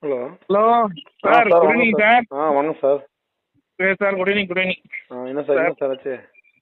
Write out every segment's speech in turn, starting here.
Hello hello ஆ sir sir good வணக்கம் evening sir sir ஆ வணக்கம் சார் சரி sir good evening good evening ஆ என்ன சார் என்ன சார் ஆச்சு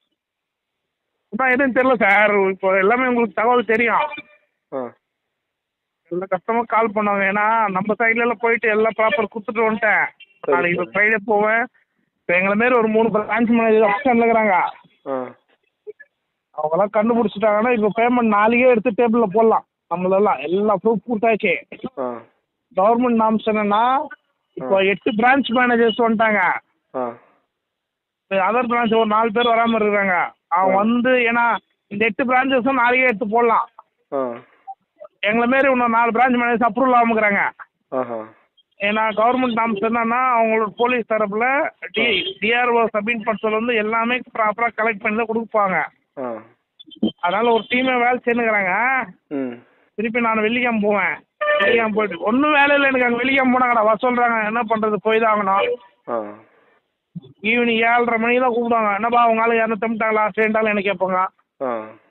அதான் எதுவும் தெரியல சார் இப்போ எல்லாமே உங்களுக்கு தகவல் தெரியும் ஆ எல்லா கஸ்டமர் கால் பண்ணுவாங்க ஏன்னா நம்ம சைடுல எல்லாம் போயிட்டு எல்லாம் ப்ராப்பர் கொடுத்துட்டு வந்துட்டேன் சரி, நாளைக்கு இப்போ சரி. ஃப்ரைடே போவேன் இப்போ எங்களை மாரி ஒரு மூணு பிரான்ச் மேனேஜர் அப்சன்ல இருக்கிறாங்க ஆ அவங்கெல்லாம் கண்டுபிடிச்சிட்டாங்கன்னா இப்போ பேமெண்ட் நாளைக்கே எடுத்து டேபிளில் போடலாம் நம்மளெல்லாம் எல்லா ப்ரூஃப் கொடுத்தாச்சு ஆ கவர்மெண்ட் நாம்ஸ் என்னன்னா இப்போ எட்டு பிரான்ச் மேனேஜர்ஸ் வந்துட்டாங்க ஆ அதர் பிரான்ச் ஒரு நாலு பேர் வராமல் இருக்காங்க அவங்க வந்து ஏன்னா இந்த எட்டு பிரான்ச்சஸும் நாளைக்கே எடுத்து போடலாம் ஆ எங்களை மாரி இன்னும் நாலு பிரான்ச் மேனேஜர்ஸ் அப்ரூவல் ஆகாமக்கிறாங்க ஆஹா ஏன்னா கவர்மெண்ட் நாம்ஸ் என்னன்னா அவங்களோட போலீஸ் தரப்புல டி டிஆர்ஓ சப்மிட் பண்ண சொல்ல வந்து எல்லாமே ப்ராப்பராக கலெக்ட் பண்ணி தான் கொடுப்பாங்க ஆ அதனால ஒரு டீமே வேலை செய்யணுங்கிறாங்க ம் திருப்பி நான் வெள்ளிக்கிழமை போவேன் வெள்ளிக்கிழமை போயிட்டு ஒன்றும் வேலை இல்லை எனக்கு அங்கே வெள்ளிக்கிழமை போனாங்கடா வர சொல்கிறாங்க என்ன பண்ணுறது போய் தான் ஆகணும் ஆ ஈவினிங் ஏழரை மணிக்கு தான் கூப்பிடுவாங்க என்னப்பா உங்க ஆளு யாரும் தம்பிட்டாங்களா ஆக்சிடென்ட்டாலும் எனக்கு கேட்பாங்க ஆ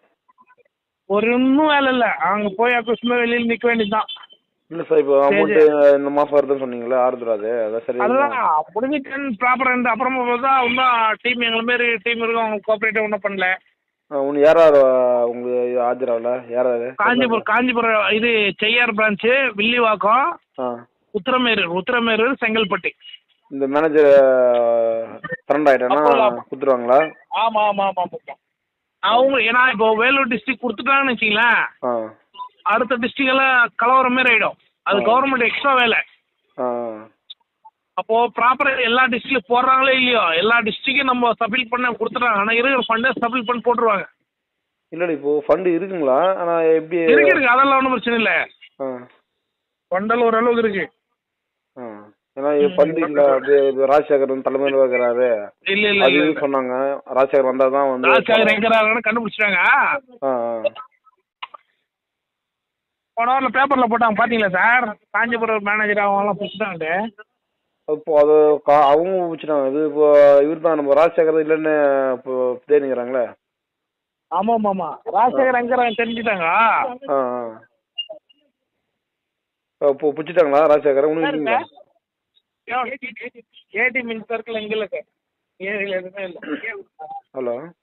ஒரு இன்னும் வேலை இல்லை அங்கே போய் அக்குஸ்மே வெளியில் நிற்க வேண்டியது தான் இல்லை சார் இப்போ அமௌண்ட்டு இந்த மாதம் வருதுன்னு சொன்னீங்களே ஆறுதரா அது அதான் சரி அதுதான் முடிஞ்சிட்டு ப்ராப்பராக இருந்து அப்புறமா பார்த்தா இன்னும் டீம் எங்களை மாரி டீம் இருக்கும் அவங்க கோஆப்ரேட்டிவ் ஒன்றும் பண்ணல உனக்கு யார் யார் உங்களுக்கு ஆஜராகல யார் யார் காஞ்சிபுரம் காஞ்சிபுரம் இது செய்யார் பிரான்ச்சு வில்லிவாக்கம் ஆ உத்திரமேரூர் உத்திரமேரூர் செங்கல்பட்டு இந்த மேனேஜர் ஃப்ரெண்ட் ஆகிட்டேன்னா அப்போ ஆமா. கொடுத்துருவாங்களா ஆமாம் ஆமாம் ஆமாம் ஆமாம் அவங்க ஏன்னா இப்போ வேலூர் டிஸ்ட்ரிக்ட் கொடுத்துட்டாங்கன்னு வச்சிங்களேன் ஆ அடுத்த டிஸ்ட்ரிக்ட் எல்லாம் கலவரம் மாரி ஆயிடும் அது ஆ. கவர்மெண்ட் எக்ஸ்ட்ரா வேலை ஆ அப்போ ப்ராப்பரா எல்லா டிஸ்ட்ரிக்ட்ல போடுறாங்களோ இல்லையோ எல்லா டிஸ்ட்ரிக்டும் நம்ம சப்மிட் பண்ண கொடுத்துறாங்க ஆனா இருக்கிற ஃபண்டை சப்மிட் பண்ணி போட்டுருவாங்க இல்லடி இப்போ ஃபண்டு இருக்குங்களா ஆனால் எப்படி இருக்கு இருக்கு அதெல்லாம் ஒன்றும் பிரச்சனை இல்லை ஆ ஃபண்டெல்லாம் ஓரளவுக்கு இருக்கு ஆ ஏன்னா ஃபண்டு இல்லை அப்படியே இது ராஜசேகர் வந்து தலைமையில் இருக்கிறாரு இல்ல இல்ல அது இல்ல இது சொன்னாங்க ராஜசேகர் வந்தால் தான் வந்து ராஜ்காகர் எங்கிறாங்கன்னு கண்டுபிடிச்சிட்டாங்க ஆ ஆ போன வாரம் பேப்பர்ல போட்டாங்க பாத்தீங்களா சார் காஞ்சிபுரம் மேனேஜர் அவங்கலாம் பிடிச்சிட்டாங்க இப்போ அது கா- அவங்க வச்சுட்டாங்க இது இப்போ இவர் தான் நம்ம ராஜசேகர் இல்லைன்னு இப்போ தேடிங்கிறாங்களே ஆமா ஆமா ஆமா ராஜசேகர் எங்கிறாங்க தெரிஞ்சுட்டாங்க ஆ ஆ இப்போ பிடிச்சிட்டாங்களா ராஜசேகர் ஒன்றும் இல்லைங்களா ஏடி மின் சர்க்கிள் எங்க இல்லை சார் ஏரியில் எதுவுமே இல்லை ஹலோ